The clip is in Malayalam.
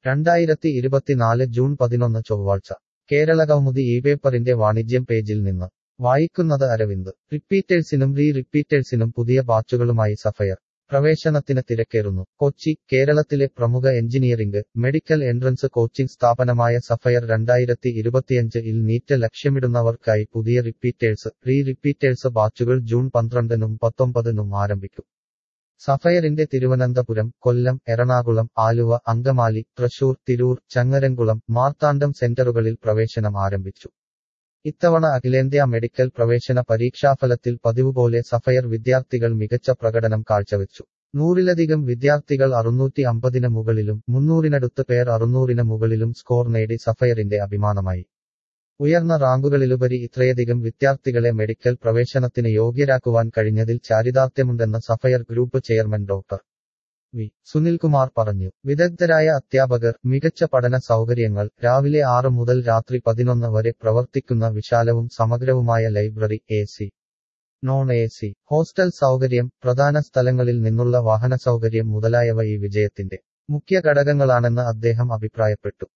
രണ്ടായിരത്തി ഇരുപത്തിനാല് ജൂൺ പതിനൊന്ന് ചൊവ്വാഴ്ച കേരള കൗമുദി ഈ പേപ്പറിന്റെ വാണിജ്യം പേജിൽ നിന്ന് വായിക്കുന്നത് അരവിന്ദ് റിപ്പീറ്റേഴ്സിനും റീ റിപ്പീറ്റേഴ്സിനും പുതിയ ബാച്ചുകളുമായി സഫയർ പ്രവേശനത്തിന് തിരക്കേറുന്നു കൊച്ചി കേരളത്തിലെ പ്രമുഖ എഞ്ചിനീയറിംഗ് മെഡിക്കൽ എൻട്രൻസ് കോച്ചിംഗ് സ്ഥാപനമായ സഫയർ രണ്ടായിരത്തി ഇരുപത്തിയഞ്ച് ഇൽ നീറ്റ് ലക്ഷ്യമിടുന്നവർക്കായി പുതിയ റിപ്പീറ്റേഴ്സ് റീ റിപ്പീറ്റേഴ്സ് ബാച്ചുകൾ ജൂൺ പന്ത്രണ്ടിനും പത്തൊമ്പതിനും ആരംഭിക്കും സഫയറിന്റെ തിരുവനന്തപുരം കൊല്ലം എറണാകുളം ആലുവ അങ്കമാലി തൃശൂർ തിരൂർ ചങ്ങരംകുളം മാർത്താണ്ഡം സെന്ററുകളിൽ പ്രവേശനം ആരംഭിച്ചു ഇത്തവണ അഖിലേന്ത്യാ മെഡിക്കൽ പ്രവേശന പരീക്ഷാഫലത്തിൽ പതിവുപോലെ സഫയർ വിദ്യാർത്ഥികൾ മികച്ച പ്രകടനം കാഴ്ചവെച്ചു നൂറിലധികം വിദ്യാർത്ഥികൾ അറുന്നൂറ്റി അമ്പതിന് മുകളിലും മുന്നൂറിനടുത്ത് പേർ അറുന്നൂറിന് മുകളിലും സ്കോർ നേടി സഫയറിന്റെ അഭിമാനമായി ഉയർന്ന റാങ്കുകളിലുപരി ഇത്രയധികം വിദ്യാർത്ഥികളെ മെഡിക്കൽ പ്രവേശനത്തിന് യോഗ്യരാക്കുവാൻ കഴിഞ്ഞതിൽ ചാരിതാർത്ഥ്യമുണ്ടെന്ന് Sapphire group chairman doctor V Sunilkumar പറഞ്ഞു വിദഗ്ധരായ അധ്യാപകർ മികച്ച പഠന സൗകര്യങ്ങൾ രാവിലെ ആറ് മുതൽ രാത്രി പതിനൊന്ന് വരെ പ്രവർത്തിക്കുന്ന വിശാലവും സമഗ്രവുമായ library A C non A C hostel സൗകര്യം പ്രധാന സ്ഥലങ്ങളിൽ നിന്നുള്ള വാഹന സൗകര്യം മുതലായവ ഈ വിജയത്തിന്റെ മുഖ്യ ഘടകങ്ങളാണെന്ന് അദ്ദേഹം അഭിപ്രായപ്പെട്ടു